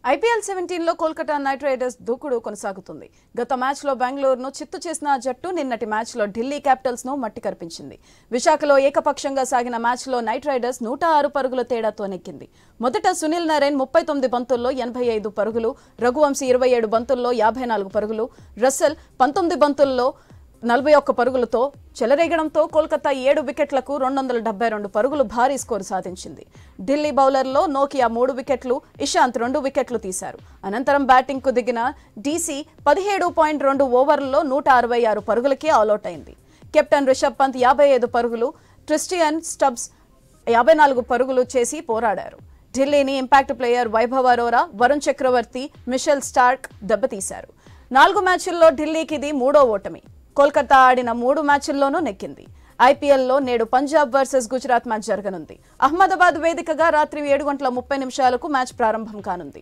IPL seventeen లో Kolkata night riders దూకుడు కొనసాగుతుంది గత మ్యాచ్ లో బెంగళూరును చిత్తు చేసిన ఆ జట్టు నిన్నటి మ్యాచ్ లో ఢిల్లీ క్యాపిటల్స్ ను మట్టి కరిపించింది విశాఖలో ఏకపక్షంగా సాగిన మ్యాచ్ లో నైట్ రైడర్స్ నూట ఆరు పరుగుల తేడాతో నెక్కింది మొదట సునీల్ నరేన్ ముప్పై తొమ్మిది బంతుల్లో ఎనభై ఐదు పరుగులు రఘువంశీ ఇరవై ఏడు బంతుల్లో యాభై నాలుగు పరుగులు రస్సెల్ పంతొమ్మిది బంతుల్లో నలభై ఒక్క పరుగులతో చెలరేగడంతో కోల్కతా ఏడు వికెట్లకు రెండు వందల డెబ్బై రెండు పరుగులు భారీ స్కోరు సాధించింది ఢిల్లీ బౌలర్లో నోకియా మూడు వికెట్లు ఇషాంత్ రెండు వికెట్లు తీశారు అనంతరం బ్యాటింగ్కు దిగిన డీసీ పదిహేడు పాయింట్ రెండు ఓవర్లలో నూట అరవై ఆరు పరుగులకే ఆలౌట్ అయింది కెప్టెన్ రిషబ్ పంత్ యాభై ఐదు పరుగులు క్రిస్టియన్ స్టబ్స్ యాభై నాలుగు పరుగులు చేసి పోరాడారు ఢిల్లీని impact player Vaibhav Arora Varun Chakravarthy Mitchell Starc దెబ్బతీశారు నాలుగు మ్యాచ్ల్లో ఢిల్లీకి ఇది మూడో ఓటమి కోల్కతా ఆడిన మూడు మ్యాచ్ల్లోనూ నెక్కింది ఐపీఎల్లో నేడు పంజాబ్ వర్సెస్ గుజరాత్ మ్యాచ్ జరగనుంది అహ్మదాబాద్ వేదికగా రాత్రి ఏడు గంటల ముప్పై నిమిషాలకు మ్యాచ్ ప్రారంభం కానుంది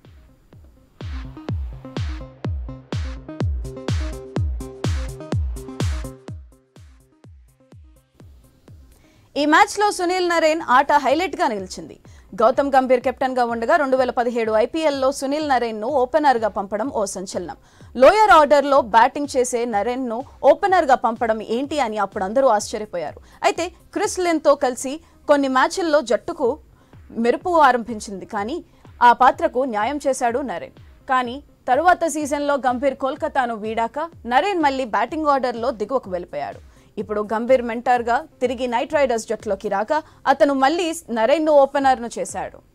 ఈ మ్యాచ్లో సునీల్ నరేన్ ఆట హైలైట్గా నిలిచింది గౌతమ్ గంభీర్ కెప్టెన్గా ఉండగా రెండు వేల పదిహేడు ఐపీఎల్లో సునీల్ నరేన్ను ఓపెనర్గా పంపడం ఓ సంచలనం లోయర్ ఆర్డర్లో బ్యాటింగ్ చేసే నరేన్ను ఓపెనర్గా పంపడం ఏంటి అని అప్పుడు అందరూ ఆశ్చర్యపోయారు అయితే క్రిస్ లిన్తో కలిసి కొన్ని మ్యాచ్ల్లో జట్టుకు మెరుపు ఆరంభించింది కానీ ఆ పాత్రకు న్యాయం చేశాడు నరేన్ కానీ తరువాత సీజన్లో గంభీర్ కోల్కతాను వీడాక నరేన్ మళ్ళీ బ్యాటింగ్ ఆర్డర్లో దిగువకు వెళ్ళిపోయాడు ఇప్పుడు గంభీర్ మెంటర్గా తిరిగి నైట్ రైడర్స్ జట్టులోకి రాక అతను మళ్ళీ నరేన్ను ఓపెనర్ను చేశాడు